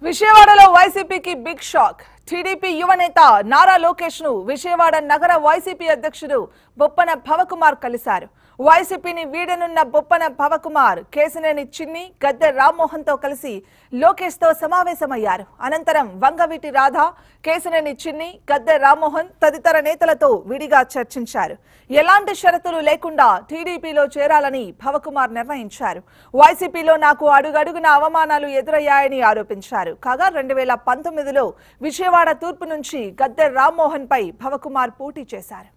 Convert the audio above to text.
విజయవాడలో వైసీపీకి big shock TDP యువనేత నారా లోకేష్ ను విజయవాడ నగర వైసీపీ అధ్యక్షుడు బొప్పన భవకుమార్ కలిశారు వైసీపీని వీడనున్న బొప్పన భవకుమార్ కేసినేని చిన్ని గద్దె రామ్మోహన్ తో కలిసి లోకేష్ తో సమావేశమయ్యారు అనంతరం వంగవీటి రాధ కేసినేని చిన్ని గద్దె రామ్మోహన్ తదితర నేతలతో విడిగా చర్చించారు ఎలాంటి షరతులు లేకుండా టీడీపీలో చేరాలని భవకుమార్ నిర్ణయించారు వైసీపీలో నాకు అడుగడుగున అవమానాలు ఎదురయ్యాయని ఆరోపించారు కాగా రెండు వేల పంతొమ్మిదిలో విజయవాడ తూర్పు నుంచి గద్దె రామ్మోహన్ పై భవకుమార్ పోటీ చేశారు